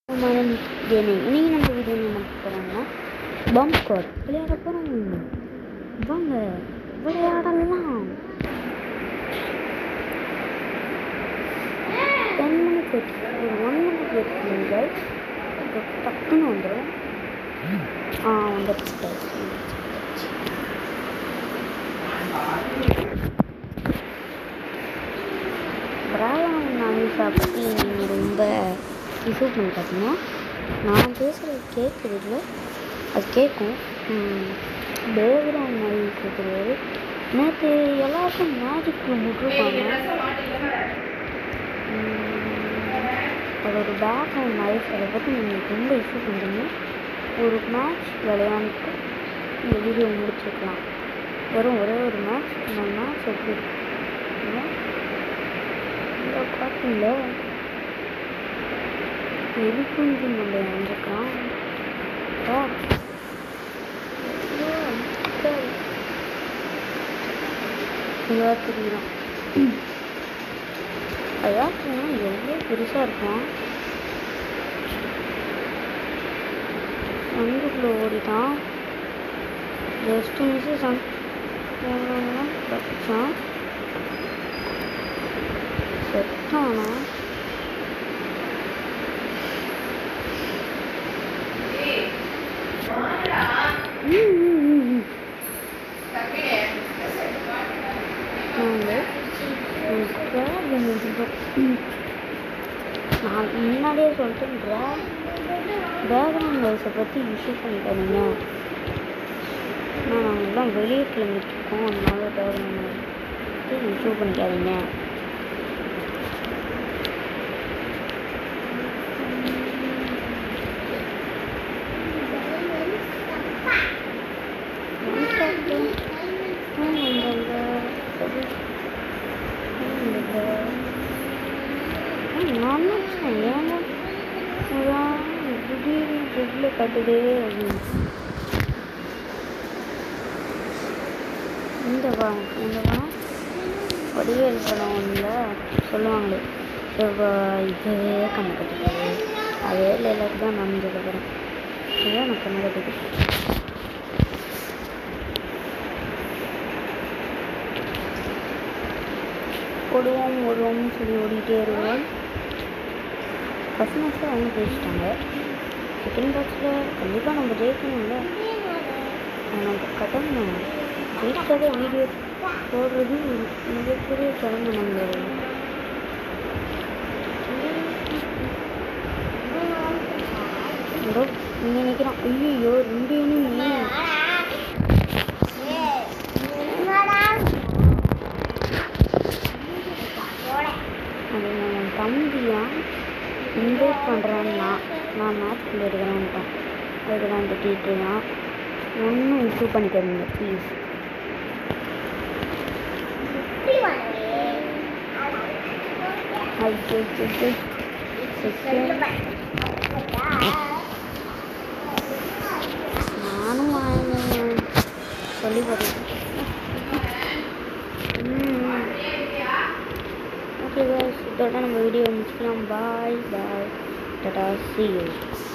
மனம் கேமிங் இன்னைக்கு நம்ம வீடியோ என்ன போகிறோம்னா பம்ப் ஸ்குவாட் விளையாட போகிறோம் வாங்க விளையாடலாம் டென் மினிட்ஸ் வெயிட் ஒரு ஒன் மினிட் வெயிட் பண்ணுங்கள் இப்போ டக்குன்னு வந்துடும் ஆ வந்துடுச்சு பிராயம் நாமிசா பற்றி நீங்கள் ரொம்ப இஷ்யூ பண்ணி பார்த்தீங்கன்னா நான் பேசுகிறது கேட்குறதுல அது கேட்கும் பேக்ரவுண்ட் நாய்ஸ் இருக்கிறது நேற்று எல்லாருக்கும் மேஜிக்கில் முட்டிருப்பாங்க அது ஒரு பேக்ரவுண்ட் நாய்ஸ் அதை பற்றி நீங்கள் ரொம்ப இஷ்யூ பண்ணுறீங்க ஒரு மேட்ச் விளையாண்டுட்டு இந்த வீடியோ முடிச்சுக்கலாம் வரும் ஒரே ஒரு மேட்ச் இந்த மேட்ச் எப்படி இருக்குன்னா, இங்க பார்த்தீங்களா எலிக்குஞ்சு நம்ம வந்துருக்கான் ஆ நல்லா தெரியுறான் அயாச்சுன்னா எவ்வளோ பெருசாக இருக்கான் சங்குக்குள்ளே ஓடிட்டான் ஜஸ்ட் மிஸ்ஸு சங் தப்பிச்சான் செத்தானா ம், ம், ம், ம். நாங்கள் நான் முன்னாடியே சொல்லிட்டேன் பேக்ரவுண்ட் வாய்ஸை பற்றி இஷ்யூ பண்ணிக்காதீங்க நான் நாங்கள் எல்லாம் வெளியே கிளம்பிட்டுருக்கோம் அதனால பேக்ரவுண்ட் வாய்ஸ் பற்றி இஷ்யூ பண்ணிக்காதீங்க நான் நினச்சேன் ஏன்னா அதான் திடீர்னு ஃப்ரிட்ஜில் கட்டுதே அப்படின்னு இந்த படம் இந்த படம் வடிவேல் படம் ஒன்றில் சொல்லுவாங்களே செவ்வாய் இதே கண்ணை கட்டுது அதே லைலாக்கு தான் நான் சொல்ல போகிறேன் இதே எனக்கு கண்ணை கட்டுது ஓடுவோம் ஓடுவோம்னு சொல்லி ஓடிட்டே வருவோம் ஃபஸ்ட் மேட்ச்சில் அவங்க ஜெயிச்சிட்டாங்க செகண்ட் மேட்ச்சில் கண்டிப்பாக நம்ம ஜெயிக்கணும்ல அது நம்ம கடமை ஜெயிக்காத வீடியோ போடுறது ஒரு மிகப்பெரிய கடமை நம்மளோட இதோ இங்கே நிற்கிறான் ஐயோ ரெண்டு இனிமே அது என் தம்பியா இன்வைட் பண்ணுறேன் நான் நான் மேட்ச் இருக்கிறேன்ட்டான் அதுக்கு தான் திட்டிகிட்டு இருக்கான் ஒன்றும் இஷ்யூ பண்ணிக்காதீங்க ப்ளீஸ் நானும் வாங்கினேன் சொல்லி போகிறேன் ஓகே guys இதோட நம்ம வீடியோ முடிச்சுக்கலாம் பாய் பாய் டாடா see you